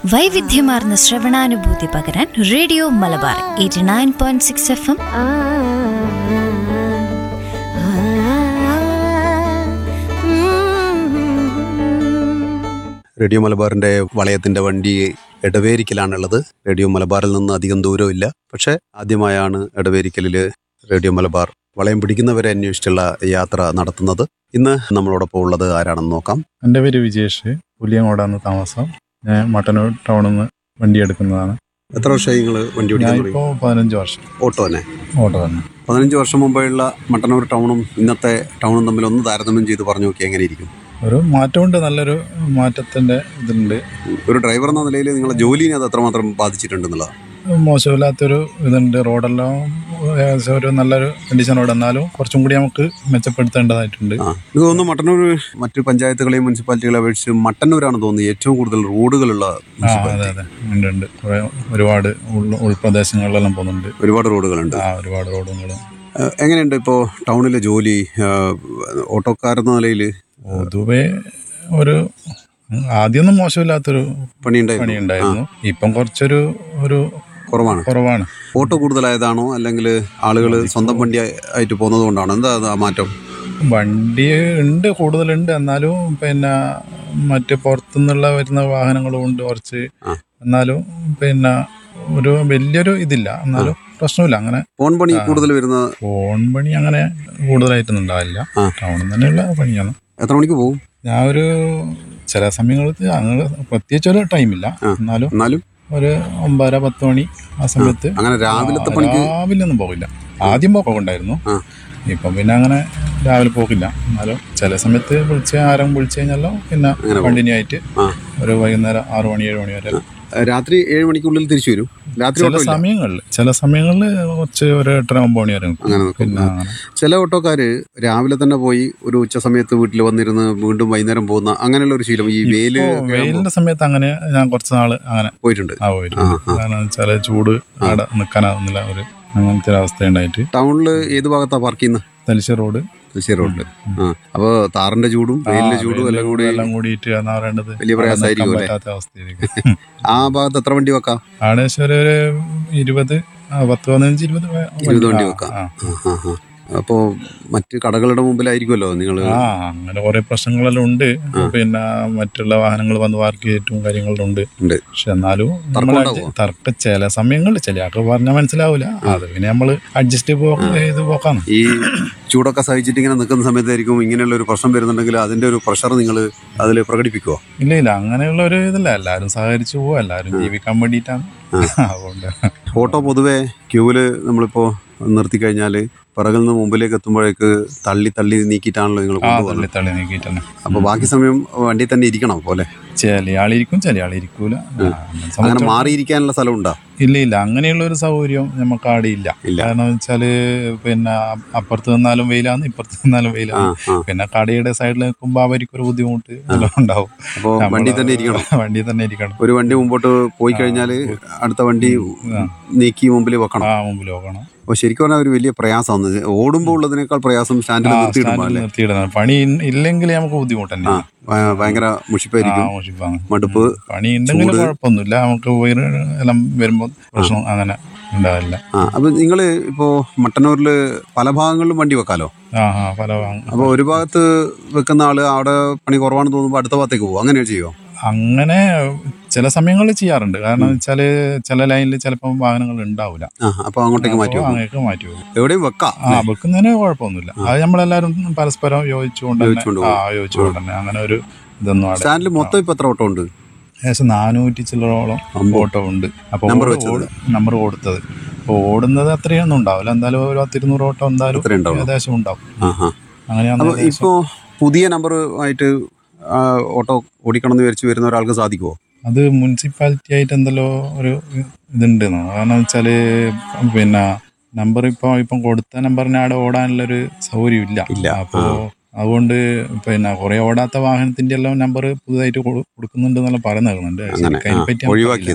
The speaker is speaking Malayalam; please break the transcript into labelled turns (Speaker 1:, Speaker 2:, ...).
Speaker 1: വൈവിധ്യമാർന്ന ശ്രവണാനുഭൂതി പകരാൻ radio Malabar eighty nine point six F M
Speaker 2: radio മലബാറിന്റെ വളയത്തിന്റെ വണ്ടി എടവേരിക്കലാണുള്ളത് റേഡിയോ മലബാറിൽ നിന്ന് അധികം ദൂരമില്ല പക്ഷെ ആദ്യമായാണ് എടവേരിക്കലില് റേഡിയോ മലബാർ വളയം പിടിക്കുന്നവരെ അന്വേഷിച്ചുള്ള യാത്ര നടത്തുന്നത് ഇന്ന് നമ്മളോടൊപ്പം ഉള്ളത് ആരാണെന്ന് നോക്കാം
Speaker 3: എൻ്റെ പേര് വിജേഷ് പുലിയങ്ങോടാണ് താമസം ഞാൻ മട്ടന്നൂർ ടൗണിൽ നിന്ന് വണ്ടി എടുക്കുന്നതാണ്
Speaker 2: എത്ര വർഷമായി നിങ്ങൾ വണ്ടി ഓടിക്കാൻ തുടങ്ങി
Speaker 3: ഞാനിപ്പോൾ പതിനഞ്ച് വർഷം
Speaker 2: ഓട്ടോ തന്നെ
Speaker 3: ഓട്ടോ തന്നെ
Speaker 2: പതിനഞ്ച് വർഷം മുമ്പെയുള്ള മട്ടന്നൂർ ടൗണും ഇന്നത്തെ ടൗണും തമ്മിൽ ഒന്ന് താരതമ്യം ചെയ്ത് പറഞ്ഞു നോക്കി എങ്ങനെ ഇരിക്കും
Speaker 3: ഒരു മാറ്റമുണ്ട് നല്ലൊരു മാറ്റത്തിൻ്റെ ഇതുണ്ട്
Speaker 2: ഒരു ഡ്രൈവർ എന്ന നിലയിൽ നിങ്ങളെ ജോലിനെ അത് എത്രമാത്രം ബാധിച്ചിട്ടുണ്ടെന്നുള്ളത്
Speaker 3: മോശമില്ലാത്തൊരു ഇതുണ്ട് റോഡെല്ലാം ഏകദേശം ഒരു നല്ലൊരു കണ്ടീഷൻ റോഡ് എന്നാലും കുറച്ചും കൂടി നമുക്ക് മെച്ചപ്പെടുത്തേണ്ടതായിട്ടുണ്ട്
Speaker 2: ആ എനിക്ക് തോന്നുന്നു മട്ടന്നൂർ മറ്റ് പഞ്ചായത്തുകളെയും മുനിസിപ്പാലിറ്റികളെ അപേക്ഷിച്ച് മട്ടന്നൂരാണ് തോന്നുന്നത് ഏറ്റവും കൂടുതൽ റോഡുകളുള്ള
Speaker 3: ആ അതെ
Speaker 2: മുനിസിപ്പാലിറ്റി
Speaker 3: അതെ ഉണ്ട് ഉണ്ട് കുറേ ഒരുപാട് ഉൾ ഉൾപ്രദേശങ്ങളിലെല്ലാം പോകുന്നുണ്ട്
Speaker 2: ഒരുപാട് റോഡുകളുണ്ട്
Speaker 3: ആ ഒരുപാട് റോഡുകൾ
Speaker 2: ഏഹ് എങ്ങനെയുണ്ട് ഇപ്പോൾ ടൗണിലെ ജോലി ഏഹ് ഓട്ടോക്കാരെന്ന നിലയിൽ
Speaker 3: പൊതുവെ ഒരു ആദ്യമൊന്നും മോശമില്ലാത്തൊരു
Speaker 2: പണിയുണ്ടായിരുന്നു
Speaker 3: പണി ഉണ്ടായിരുന്നു ഇപ്പം കുറച്ചൊരു ഒരു
Speaker 2: കുറവാണ്
Speaker 3: കുറവാണ്
Speaker 2: ഓട്ടോ കൂടുതലായതാണോ അല്ലെങ്കിൽ ആളുകൾ സ്വന്തം വണ്ടി ആയിട്ട് പോകുന്നത് കൊണ്ടാണോ എന്താ അത് ആ മാറ്റം
Speaker 3: വണ്ടി ഉണ്ട് കൂടുതലുണ്ട് എന്നാലും പിന്നെ മറ്റ് പുറത്തുനിന്നുള്ള വരുന്ന വാഹനങ്ങളും ഉണ്ട് കുറച്ച്
Speaker 2: ആ.
Speaker 3: എന്നാലും പിന്നെ ഒരു വലിയൊരു ഇതില്ല എന്നാലും പ്രശ്നമില്ല അങ്ങനെ
Speaker 2: ഫോൺ പണി
Speaker 3: ആ.
Speaker 2: കൂടുതൽ വരുന്ന
Speaker 3: ഫോൺ പണി അങ്ങനെ കൂടുതലായിട്ടൊന്നും ഉണ്ടാവില്ല
Speaker 2: ആ.
Speaker 3: ടൗണിൽ തന്നെയുള്ള പണിയാണ്
Speaker 2: എത്ര മണിക്ക് പോകും
Speaker 3: ഞാൻ ഒരു ചില സമയങ്ങളിൽ അങ്ങനെ പ്രത്യേകിച്ച് ഒരു ടൈമില്ല
Speaker 2: ആ.
Speaker 3: എന്നാലും
Speaker 2: എന്നാലും
Speaker 3: ഒരു ഒമ്പതര പത്ത് മണി ആ സമയത്ത്
Speaker 2: അങ്ങനെ രാവിലത്തെ
Speaker 3: ആ,
Speaker 2: പണിക്ക്
Speaker 3: രാവിലെ ഒന്നും പോകില്ല ആദ്യം പോക്കുണ്ടായിരുന്നു
Speaker 2: ആ.
Speaker 3: ഇപ്പം പിന്നെ അങ്ങനെ രാവിലെ പോക്കില്ല എന്നാലും ചില സമയത്ത് വിളിച്ച് ആരും വിളിച്ചു കഴിഞ്ഞാലോ പിന്നെ
Speaker 2: അങ്ങനെ പോകും.
Speaker 3: കണ്ടിന്യൂ ആയിട്ട്
Speaker 2: ആ.
Speaker 3: ഒരു വൈകുന്നേരം ആറ് മണി ഏഴ് മണി വരെ
Speaker 2: ഏഹ് രാത്രി ഏഴ് മണിക്കുള്ളിൽ തിരിച്ചു വരും രാത്രി
Speaker 3: ചില
Speaker 2: ഓട്ടോ ഇല്ല
Speaker 3: സമയങ്ങളിൽ ചില സമയങ്ങളിൽ കുറച്ച് ഒരു എട്ടര ഒമ്പത് മണി വരെ നിൽക്കും.
Speaker 2: അങ്ങനെ നിൽക്കും.
Speaker 3: പിന്നെ
Speaker 2: ആ.
Speaker 3: അങ്ങനെ
Speaker 2: ചില ഓട്ടോക്കാര് രാവിലെ തന്നെ പോയി ഒരു ഉച്ച സമയത്ത് വീട്ടിൽ വന്നിരുന്ന് വീണ്ടും വൈകുന്നേരം പോകുന്ന അങ്ങനെയുള്ള ഒരു ശീലം ഈ വെയില്
Speaker 3: ഇപ്പോ വെയിലിന്റെ സമയത്ത് അങ്ങനെ ഞാൻ കുറച്ച് നാള് അങ്ങനെ
Speaker 2: പോയിട്ടുണ്ട്
Speaker 3: ആ പോയിട്ടുണ്ട്
Speaker 2: ആ, ആ.
Speaker 3: കാരണം വെച്ചാൽ ചൂട് അവിടെ നിൽക്കാനാവുന്നില്ല ഒരു അങ്ങനത്തെ ഒരു അവസ്ഥ ഉണ്ടായിട്ട്
Speaker 2: ടൗണിൽ ഏത് ഭാഗത്താ പാർക്ക് ചെയ്യുന്നത്
Speaker 3: തലശ്ശേരി റോഡ്
Speaker 2: തലശ്ശേരി റോഡില് ആ അപ്പൊ താറിന്റെ ചൂടും വെയിലിന്റെ
Speaker 3: ആ,
Speaker 2: ചൂടും എല്ലാം
Speaker 3: വെയിലിന്റെ
Speaker 2: കൂടി
Speaker 3: എല്ലാം കൂടിയിട്ട് എന്നാ പറയേണ്ടത്
Speaker 2: വലിയ പ്രയാസമായിരിക്കും
Speaker 3: അവിടെ
Speaker 2: അല്ലേ?
Speaker 3: നിൽക്കാൻ പറ്റാത്ത അവസ്ഥയായിരിക്കും
Speaker 2: ആ ഭാഗത്ത് എത്ര വണ്ടി വെക്കാം
Speaker 3: അവിടെ ഏകദേശം ഒരു ഒരു ഇരുപത് ആ, പത്ത് പതിനഞ്ച് ഇരുപത് വ-
Speaker 2: ഇരുപത് വണ്ടി
Speaker 3: ആ,
Speaker 2: വെക്കാം
Speaker 3: ആ.
Speaker 2: ആ, ആ, ആ. അപ്പോ മറ്റ് കടകളുടെ മുമ്പിലായിരിക്കുമല്ലോ നിങ്ങൾ
Speaker 3: ആ അങ്ങനെ കുറെ പ്രശ്നങ്ങളെല്ലാം ഉണ്ട് പിന്നെ മറ്റുള്ള വാഹനങ്ങൾ വന്ന് പാർക്ക് ചെയ്തിട്ടും കാര്യങ്ങളും ഉണ്ട്
Speaker 2: ഉണ്ട്
Speaker 3: പക്ഷെ എന്നാലും
Speaker 2: തർക്കം
Speaker 3: നമ്മൾ
Speaker 2: ഉണ്ടാവുമോ?
Speaker 3: തർക്ക ചില സമയങ്ങളിൽ ചില ആൾക്ക് പറഞ്ഞാൽ മനസ്സിലാവില്ല അത് പിന്നെ നമ്മൾ അഡ്ജസ്റ്റ് ചെയ്ത് പോക്കാണ്
Speaker 2: ഈ ചൂടൊക്കെ സഹിച്ചിട്ട് ഇങ്ങനെ നിൽക്കുന്ന സമയത്തായിരിക്കും ഇങ്ങനെയുള്ള ഒരു പ്രശ്നം വരുന്നുണ്ടെങ്കിൽ അതിന്റെ ഒരു പ്രഷർ നിങ്ങൾ അതിൽ പ്രകടിപ്പിക്കുമോ
Speaker 3: ഇല്ല ഇല്ല അങ്ങനെയുള്ള ഒരു ഇതില്ല എല്ലാവരും സഹകരിച്ചു പോവാ എല്ലാവരും ജീവിക്കാൻ വേണ്ടിയിട്ടാണ് അതുകൊണ്ട്
Speaker 2: ഓട്ടോ പൊതുവെ ക്യൂവില് നമ്മളിപ്പോ നിർത്തി കഴിഞ്ഞാൽ പിറകിൽ നിന്ന് മുമ്പിലേക്ക് എത്തുമ്പോഴേക്ക് തള്ളി തള്ളി നീക്കിയിട്ടാണല്ലോ നിങ്ങൾ
Speaker 3: ആ
Speaker 2: കൊണ്ടുപോകുന്നത്
Speaker 3: തള്ളി തള്ളി നീക്കിയിട്ടാണ്
Speaker 2: അപ്പൊ ബാക്കി സമയം വണ്ടി തന്നെ ഇരിക്കണം പോലെ
Speaker 3: ചില ആളിരിക്കും ചില ആളിരിക്കൂല ആ, നമ്മളെ
Speaker 2: അങ്ങനെ
Speaker 3: സംബന്ധിച്ചിടത്തോളം-
Speaker 2: മാറിയിരിക്കാനുള്ള സ്ഥലം ഉണ്ടോ
Speaker 3: ഇല്ല ഇല്ല അങ്ങനെയുള്ള ഒരു സൗകര്യം നമുക്ക് അവിടെ ഇല്ല
Speaker 2: ഇല്ല.
Speaker 3: കാരണം വെച്ചാല് പിന്നെ അപ്പുറത്ത് നിന്നാലും വെയിലാണ് ഇപ്പുറത്ത് നിന്നാലും
Speaker 2: ആ
Speaker 3: വെയിലാണ്
Speaker 2: ആ
Speaker 3: പിന്നെ കടയുടെ സൈഡിൽ നിൽക്കുമ്പോൾ അവർക്കൊരു ബുദ്ധിമുട്ട് എല്ലാം ഉണ്ടാവും
Speaker 2: അപ്പോൾ
Speaker 3: നമ്മള്
Speaker 2: വണ്ടി തന്നെ ഇരിക്കണം
Speaker 3: വണ്ടി തന്നെ ഇരിക്കണം
Speaker 2: ഒരു വണ്ടി മുമ്പോട്ട് പോയി കഴിഞ്ഞാൽ അടുത്ത വണ്ടി
Speaker 3: ആ.
Speaker 2: നീക്കി മുമ്പിൽ വെക്കണം
Speaker 3: ആ മുമ്പിൽ നോക്കണം
Speaker 2: അപ്പോൾ ശരിക്കും പറഞ്ഞാൽ ഒരു വലിയ പ്രയാസമാണ് ഓടുമ്പോൾ ഉള്ളതിനേക്കാൾ പ്രയാസം സ്റ്റാൻഡിൽ
Speaker 3: ആ
Speaker 2: നിർത്തിയിടുമ്പോൾ
Speaker 3: സ്റ്റാൻഡിൽ
Speaker 2: അല്ലേ
Speaker 3: നിർത്തിയിടുന്നത് പണി ഇൻ- ഇല്ലെങ്കിൽ നമുക്ക് ബുദ്ധിമുട്ട് തന്നെ
Speaker 2: ആ ഭ- ഭയങ്കര മുഷിപ്പായിരിക്കും മടുപ്പ്,
Speaker 3: പണി ഉണ്ടെങ്കിൽ
Speaker 2: ചൂട്.
Speaker 3: കുഴപ്പമൊന്നുമില്ല നമുക്ക് വയറ് എല്ലാം വരുമ്പോൾ പ്രശ്നം അങ്ങനെ ഉണ്ടാവില്ല
Speaker 2: ആ അപ്പൊ നിങ്ങൾ ഇപ്പോ മട്ടന്നൂരിൽ പല ഭാഗങ്ങളിലും വണ്ടി വെക്കാലോ
Speaker 3: ആ ആ പല വാങ്ങ-
Speaker 2: അപ്പൊ ഒരു ഭാഗത്ത് വെക്കുന്ന ആള് അവിടെ പണി കുറവാണെന്ന് തോന്നുമ്പോൾ അടുത്ത ഭാഗത്തേക്ക് പോകും അങ്ങനെ ചെയ്യോ
Speaker 3: അങ്ങനെ ചില സമയങ്ങളിൽ ചെയ്യാറുണ്ട് കാരണം വെച്ചാല് ചില ലൈനിൽ ചിലപ്പം വാഹനങ്ങൾ ഉണ്ടാവില്ല
Speaker 2: ആ അപ്പൊ അങ്ങോട്ടേക്ക് മാറ്റി
Speaker 3: അപ്പോൾ
Speaker 2: വെക്കും
Speaker 3: അങ്ങനെയൊക്കെ മാറ്റി വെക്കും
Speaker 2: എവിടെയും വെക്കാം
Speaker 3: ആ വെക്കുന്നതിന് കുഴപ്പമൊന്നുമില്ല അത് നമ്മളെല്ലാവരും പരസ്പരം യോജിച്ചുകൊണ്ട് തന്നെ
Speaker 2: യോജിച്ചുകൊണ്ട്
Speaker 3: ആ യോജിച്ചുകൊണ്ട് തന്നെ അങ്ങനെ ഒരു ഇതൊന്നും അവിടെ
Speaker 2: സ്റ്റാൻഡിൽ മൊത്തം ഇപ്പൊ എത്ര ഓട്ടോ ഉണ്ട്
Speaker 3: ഏകദേശം നാനൂറ്റി ചില്ലറോളം
Speaker 2: അമ്പോ.
Speaker 3: ഓട്ടോ ഉണ്ട് അപ്പോൾ
Speaker 2: നമ്പർ വെച്ചത്?
Speaker 3: നമ്പർ കൊടുത്തത് അപ്പോൾ ഓടുന്നത് അത്രയൊന്നും ഉണ്ടാവില്ല എന്തായാലും ഒരു പത്തിരുന്നൂറ് ഓട്ടോ എന്തായാലും
Speaker 2: അത്രേ ഉണ്ടാവുള്ളൂ
Speaker 3: ഏകദേശം ഉണ്ടാവും
Speaker 2: ആ ആ
Speaker 3: അങ്ങനെയാണ്
Speaker 2: അപ്പൊ
Speaker 3: ഏകദേശം.
Speaker 2: ഇപ്പോ പുതിയ നമ്പർ ആയിട്ട് ആ, ഓട്ടോ ഓടിക്കണം എന്ന് വിചാരിച്ച് വരുന്ന ഒരാൾക്ക് സാധിക്കുമോ
Speaker 3: അത് മുനിസിപ്പാലിറ്റി ആയിട്ട് എന്തല്ലോ ഒരു ഇതുണ്ട് കാരണം വെച്ചാല് പിന്നെ നമ്പർ ഇപ്പോൾ ഇപ്പം കൊടുത്ത നമ്പറിന് അവിടെ ഓടാനുള്ളൊരു സൗകര്യം ഇല്ല
Speaker 2: ഇല്ല.
Speaker 3: അപ്പോൾ അതുകൊണ്ട് പിന്നെ കുറെ ഓടാത്ത വാഹനത്തിന്റെ എല്ലാം നമ്പർ പുതുതായിട്ട് കൊടു- കൊടുക്കുന്നുണ്ട് എന്നെല്ലാം പറഞ്ഞു കേൾക്കുന്നുണ്ട്
Speaker 2: അങ്ങനെ
Speaker 3: ശരിക്കും അതിനെപ്പറ്റി
Speaker 2: ആ, ഒഴിവാക്കിയത്